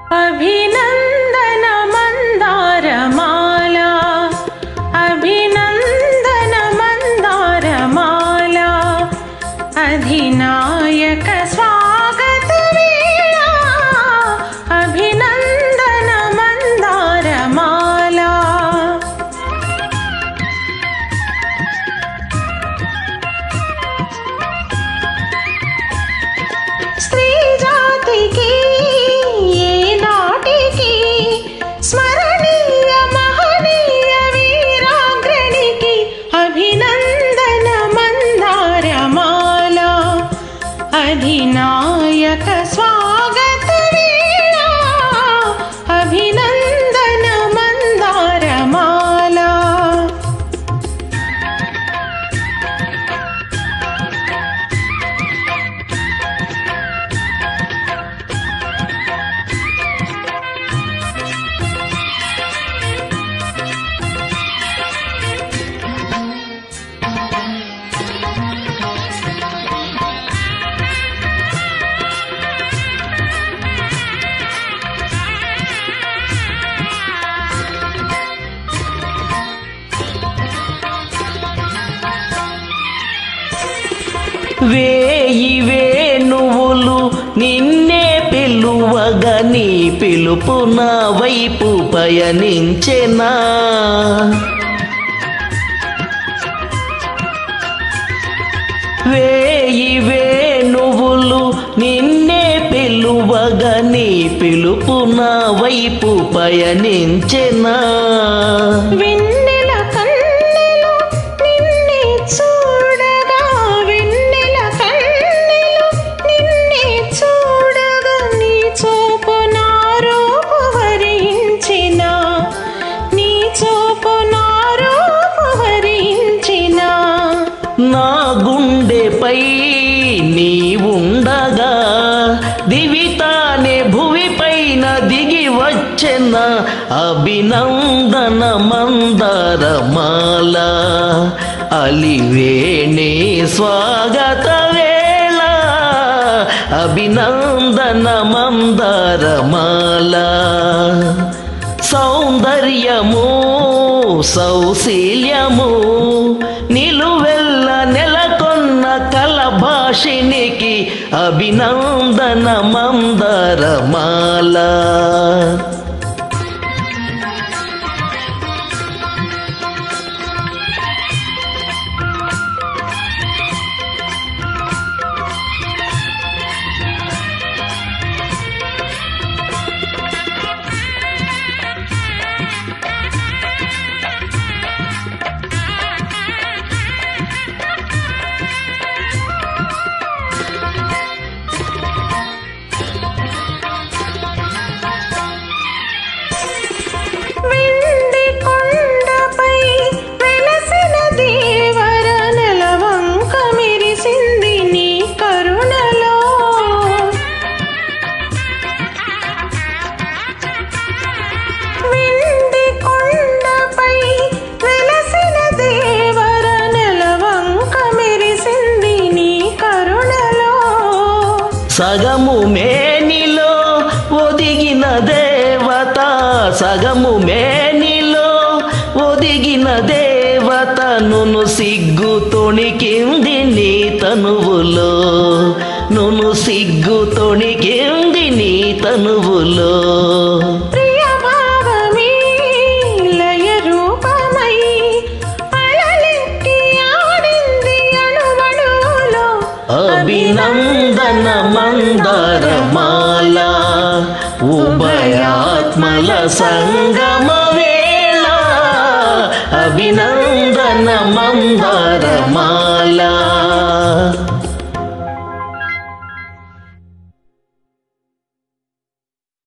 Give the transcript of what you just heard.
అభినందన మందారమాల అభినందన మందారమాల అధినాయక స్వాగత వేళ అభినందన మందారమాల స్త్రీ జాతికి ఏనాటికి స్మరణీయ మహనీయ వీరాగ్రణికి అభినందన మందారమాల అధినాయక స్వాగత వేళ అభినందన మందారమాల వేయి వేణువులు నిన్నే పిలువగా నీ పిలుపు నా వైపు పయనించెనా వేయి వేణువులు నిన్నే పిలువగా నీ పిలుపు నా వైపు పయనించెనా వెన్నెల కన్నెలు నిన్నే చూడగా వెన్నెల కన్నెలు నిన్నే చూడగా నీ చూపు నా రూపు వరించిన నీ చూపు నా రూపు వరించిన నా గుండెపై నీ ఉండగా దివితానే భువిపైన దిగి వచ్చెన అభినందన మందరమాల అలివేణి స్వాగత వేళ అభినందన మందరమాల సౌందర్యము సౌశీల్యము నిలువెల్ల నెలకొన్న కలభాషినికి అభినందన మందరమాల వెండి కొండపై వెలసిన దేవర నెలవంక మెరిసింది నీ కరుణలో వెండి కొండపై వెలసిన దేవర నెలవంక మెరిసింది నీ కరుణలో సగము మేనిలో ఒదిగిన దేవత సగము మేనిలో ఒదిగిన దేవత నును సిగ్గు తొణికింది నీ తనువులో నును సిగ్గు తొణికింది నీ తనువులో ప్రియ భావమే లయ రూపమై అలలెత్తి ఆడింది అణువణువులో అభినందన మందరమాల ఉభయాత్మల సంగమ వేళ అభినందన